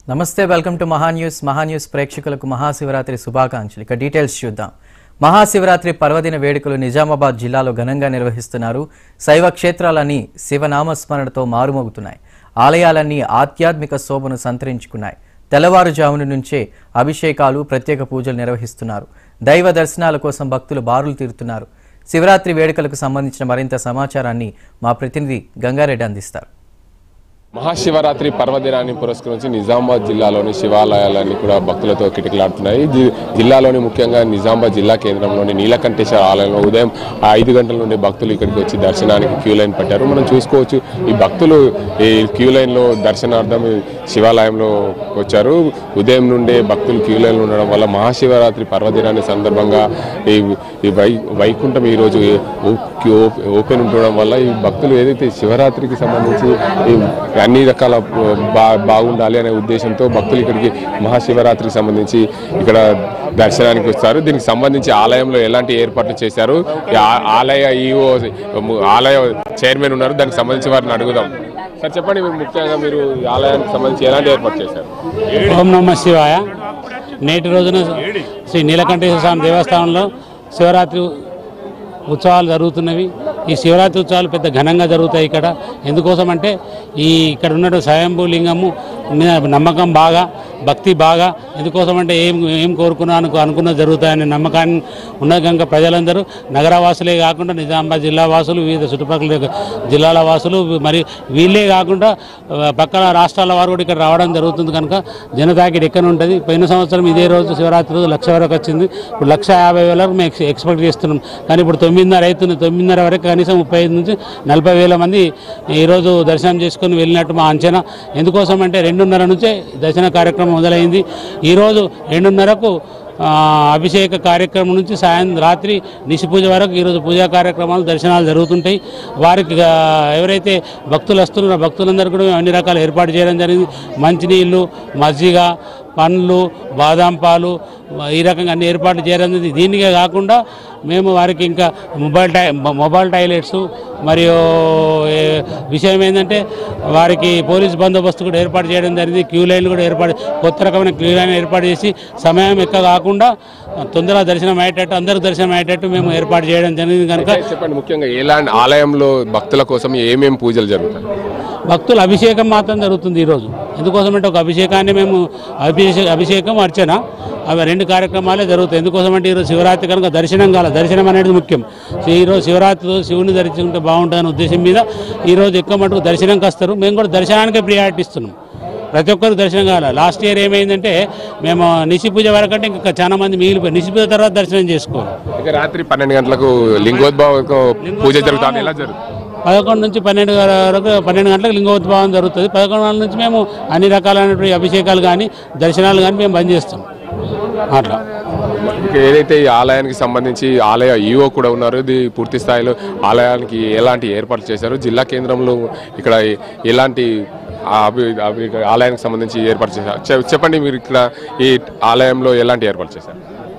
నమస్తే welcome to Maha news Maha news ప్రేక్షకులకు మహాశివరాత్రి శుభాకాంక్షలు ఇక డీటెయిల్స్ చూద్దాం మహాశివరాత్రి పర్వదిన వేడుకలు నిజామాబాద్ జిల్లాలో ఘనంగా నిర్వహిస్తున్నారు శైవ క్షేత్రాలన్నీ శివనామస్మరణతో మారుమోగుతున్నాయి ఆలయాలన్నీ ఆధ్యాత్మిక శోభను సంతరించుకున్నాయి తెల్లవారుజామున నుంచే అభిషేకాలు ప్రత్యేక పూజలు నిర్వహిస్తున్నారు దైవ దర్శనాల కోసం భక్తులు బారులు తీరుతున్నారు శివరాత్రి వేడుకలకు సంబంధించిన మరింత సమాచారాన్ని మా ప్రతినిధి గంగారెడ్డి అందిస్తారు మహాశివరాత్రి పర్వదినాన్ని పురస్కరించి నిజామాబాద్ జిల్లాలోని శివాలయాలన్నీ కూడా భక్తులతో కిటకిలాడుతున్నాయి జి- జిల్లాలోని ముఖ్యంగా నిజామాబాద్ జిల్లా కేంద్రంలోని నీలకంఠేశ్వర ఆలయంలో ఉదయం ఐదు గంటల నుండి భక్తులు ఇక్కడికి వచ్చి దర్శనానికి క్యూ లైన్ పెట్టారు మనం చూసుకోవచ్చు ఈ భక్తులు ఈ క్యూ లైన్లో దర్శనార్థం ఈ శివాలయంలో వచ్చారు ఉదయం నుండే భక్తులు క్యూ లైన్లో ఉండడం వల్ల మహాశివరాత్రి పర్వదినాన్ని సందర్భంగా ఈ ఈ వై వైకుంఠం ఈరోజు ఓ- ఓ- ఓపెన్ ఉండడం వల్ల ఈ భక్తులు ఏదైతే శివరాత్రికి సంబంధించి ఈ అన్ని రకాల బా బాగుండాలి అనే ఉద్దేశంతో భక్తులు ఇక్కడికి మహాశివరాత్రికి సంబంధించి ఇక్కడ దర్శనానికి వస్తారు దీనికి సంబంధించి ఆలయంలో ఎలాంటి ఏర్పాట్లు చేశారు ఈ ఆ- ఆలయ ఈఓ ఆలయ చైర్మన్ ఉన్నారు దానికి సంబంధించి వారిని అడుగుదాం సార్ చెప్పండి మీరు ముఖ్యంగా మీరు ఈ ఆలయానికి సంబంధించి ఎలాంటి ఏర్పాటు చేశారు ఓం నమ శివాయ నేటి రోజున శ్రీ నీలకంఠేశ్వర స్వామి దేవస్థానంలో శివరాత్రి ఉత్సవాలు జరుగుతున్నవి ఈ శివరాత్రి ఉత్సవాలు పెద్ద ఘనంగా జరుగుతాయి ఇక్కడ ఎందుకోసం అంటే ఈ ఇక్కడ ఉన్న స్వయంభూ లింగము మీద నమ్మకం బాగా భక్తి బాగా ఎందుకోసం అంటే ఏం ఏం కోరుకున్నా అనుకు అనుకున్నది జరుగుతాయనే నమ్మకాన్ని ఉన్నది కనుక ప్రజలందరూ నగరవాసులే కాకుండా నిజామాబాద్ జిల్లా వాసులు వివిధ చుట్టుపక్కల జిల్లాల వాసులు మరి వీళ్ళే కాకుండా ఆ, పక్కన రాష్ట్రాల వారు కూడా ఇక్కడ రావడం జరుగుతుంది కనుక జనతాకిడి ఎక్కడ ఉంటుంది పోయిన సంవత్సరం ఇదే రోజు శివరాత్రి రోజు లక్ష వరకు వచ్చింది ఇప్పుడు లక్ష యాభై వేల వరకు మేము ఎక్స్- ఎక్స్పెక్ట్ చేస్తున్నాం కానీ ఇప్పుడు తొమ్మిదిన్నర అవుతుంది తొమ్మిదిన్నర వరకు కనీసం ముప్పై ఐదు నుంచి నలభై వేల మంది ఈరోజు దర్శనం చేసుకొని వెళ్ళినట్టు మా అంచనా ఎందుకోసం అంటే రెండున్నర నుంచే దర్శన కార్యక్రమం మొదలైంది ఈరోజు రెండున్నరకు ఆ, అభిషేక కార్యక్రమం నుంచి సాయం రాత్రి నిశి పూజ వరకు ఈరోజు పూజా కార్యక్రమాలు దర్శనాలు జరుగుతుంటాయి వారికి ఆ, ఎవరైతే భక్తులు వస్తున్నారో భక్తులందరూ కూడా మేము అన్ని రకాల ఏర్పాటు చేయడం జరిగింది మంచినీళ్ళు మజ్జిగ పండ్లు బాదాం పాలు ఈ రకంగా అన్ని ఏర్పాట్లు చేయడం జరిగింది దీనికే కాకుండా మేము వారికి ఇంకా మొబైల్ టై మొబైల్ టాయిలెట్స్ మరియు ఏ, విషయం ఏంటంటే వారికి పోలీస్ బందోబస్తు కూడా ఏర్పాటు చేయడం జరిగింది క్యూ లైన్లు కూడా ఏర్పాటు కొత్త రకమైన క్యూ లైన్ ఏర్పాటు చేసి సమయం ఎక్కువ కాకుండా తొందరగా దర్శనం అయ్యేటట్టు అందరికి దర్శనం అయ్యేటట్టు మేము ఏర్పాటు చేయడం జరిగింది కనుక చెప్పండి ముఖ్యంగా ఎలాంటి ఆలయంలో భక్తుల కోసం ఏమేమి పూజలు జరుగుతాయి భక్తుల అభిషేకం మాత్రం జరుగుతుంది ఈరోజు ఎందుకోసం అంటే ఒక అభిషేకాన్ని మేము అభిషేక అభిషేకం అర్చన అవి రెండు కార్యక్రమాలే జరుగుతాయి ఎందుకోసం అంటే ఈరోజు శివరాత్రి కనుక దర్శనం కాల దర్శనం అనేది ముఖ్యం సో ఈరోజు శివరాత్రి రోజు శివుని దర్శించుకుంటే బాగుంటుందనే ఉద్దేశం మీద ఈరోజు ఎక్కువ మటుకు దర్శనంకి వస్తారు మేము కూడా దర్శనానికే ప్రియారిటీ ఇస్తున్నాం ప్రతి ఒక్కరికి దర్శనం కావాలి లాస్ట్ ఇయర్ ఏమైందంటే మేము నిశి పూజ వరకు అంటే ఇంకా చాలా మంది మిగిలిపోయి నిశి పూజ తర్వాత దర్శనం చేసుకోవాలి ఇక రాత్రి పన్నెండు గంటలకు లింగోద్భవం పూజ జరుగుతుంది ఎలా జరుగుతుంది పదకొండు నుంచి పన్నెండు వరకు పన్నెండు గంటలకు లింగోద్భవం జరుగుతుంది పదకొండు గంటల నుంచి మేము అన్ని రకాలైనటువంటి అభిషేకాలు కానీ దర్శనాలు కానీ మేము బంద్ చేస్తాం అట్లా ఇక ఏదైతే ఈ ఆలయానికి సంబంధించి ఆలయ ఈఓ కూడా ఉన్నారు ఇది పూర్తి స్థాయిలో ఆలయానికి ఎలాంటి ఏర్పాట్లు చేశారు జిల్లా కేంద్రంలో ఇక్కడ ఎలాంటి ఆ అభి అభి ఆలయానికి సంబంధించి ఏర్పాటు చేశారు చె- చెప్పండి మీరు ఇక్కడ ఈ ఆలయంలో ఎలాంటి ఏర్పాటు చేశారు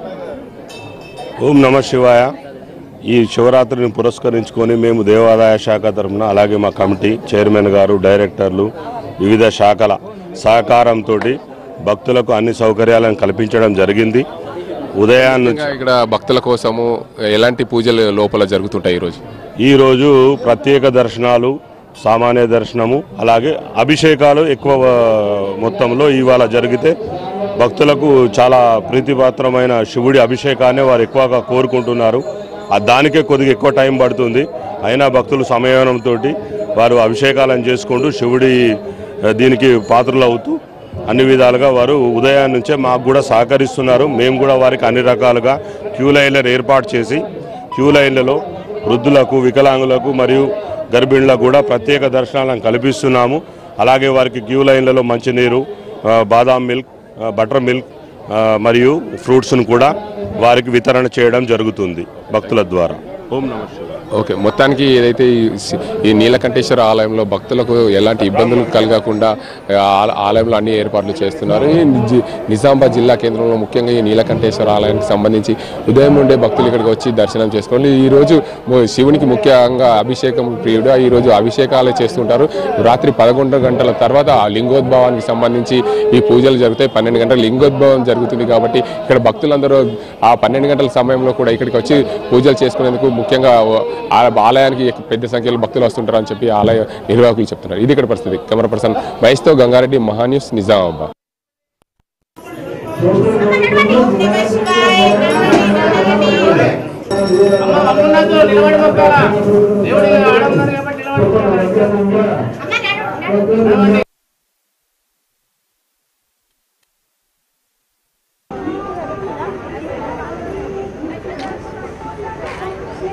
ఓం నమ శివాయ ఈ శివరాత్రిని పురస్కరించుకొని మేము దేవాదాయ శాఖ తరఫున అలాగే మా కమిటీ చైర్మన్ గారు డైరెక్టర్లు వివిధ శాఖల సహకారంతో భక్తులకు అన్ని సౌకర్యాలను కల్పించడం జరిగింది ఉదయాన్నే ఇంకా ఇక్కడ భక్తుల కోసము ఎలాంటి పూజలు లోపల జరుగుతుంటాయి ఈరోజు ఈరోజు ప్రత్యేక దర్శనాలు సామాన్య దర్శనము అలాగే అభిషేకాలు ఎక్కువ ఆ, మొత్తంలో ఇవాళ జరిగితే భక్తులకు చాలా ప్రీతిపాత్రమైన శివుడి అభిషేకాన్ని వారు ఎక్కువగా కోరుకుంటున్నారు ఆ దానికే కొద్దిగా ఎక్కువ టైం పడుతుంది అయినా భక్తులు సమయంతో వారు అభిషేకాలను చేసుకుంటూ శివుడి ఆ, దీనికి పాత్రలు అవుతూ అన్ని విధాలుగా వారు ఉదయం నుంచే మాకు కూడా సహకరిస్తున్నారు మేము కూడా వారికి అన్ని రకాలుగా క్యూ లైన్లను ఏర్పాటు చేసి క్యూ లైన్లలో వృద్ధులకు వికలాంగులకు మరియు గర్భిణులకు కూడా ప్రత్యేక దర్శనాలను కల్పిస్తున్నాము అలాగే వారికి క్యూ లైన్లలో మంచినీరు ఆ, బాదాం మిల్క్ ఆ, బటర్ మిల్క్ ఆ, మరియు ఫ్రూట్స్ను కూడా వారికి వితరణ చేయడం జరుగుతుంది భక్తుల ద్వారా ఓం నమ శివాయ ఓకే మొత్తానికి ఏదైతే ఈ సి- ఈ నీలకంఠేశ్వర ఆలయంలో భక్తులకు ఎలాంటి ఇబ్బందులు కలగకుండా ఆ, ఆల- ఆలయంలో అన్ని ఏర్పాట్లు చేస్తున్నారు ఈ నిజ- నిజామాబాద్ జిల్లా కేంద్రంలో ముఖ్యంగా ఈ నీలకంఠేశ్వర ఆలయానికి సంబంధించి ఉదయం నుండే భక్తులు ఇక్కడికి వచ్చి దర్శనం చేసుకోండి ఈ రోజు ము- శివునికి ముఖ్యంగా అభిషేకం ప్రియుడు ఈ రోజు అభిషేకాలే చేస్తుంటారు రాత్రి పదకొండు గంటల తర్వాత ఆ లింగోద్భవానికి సంబంధించి ఈ పూజలు జరుగుతాయి పన్నెండు గంటల లింగోద్భవం జరుగుతుంది కాబట్టి ఇక్కడ భక్తులందరూ ఆ పన్నెండు గంటల సమయంలో కూడా ఇక్కడికి వచ్చి పూజలు చేసుకునేందుకు ముఖ్యంగా ఆ ఆలయానికి పెద్ద సంఖ్యలో భక్తులు వస్తుంటారు అని చెప్పి ఆలయ నిర్వాహకులు చెప్తున్నారు ఇది ఇక్కడ పరిస్థితి కెమెరా పర్సన్ మహేష్తో గంగారెడ్డి మహాన్యూస్ నిజామాబాద్ దేవుడి ఆడన్నాడు కాబట్టి నిలబడి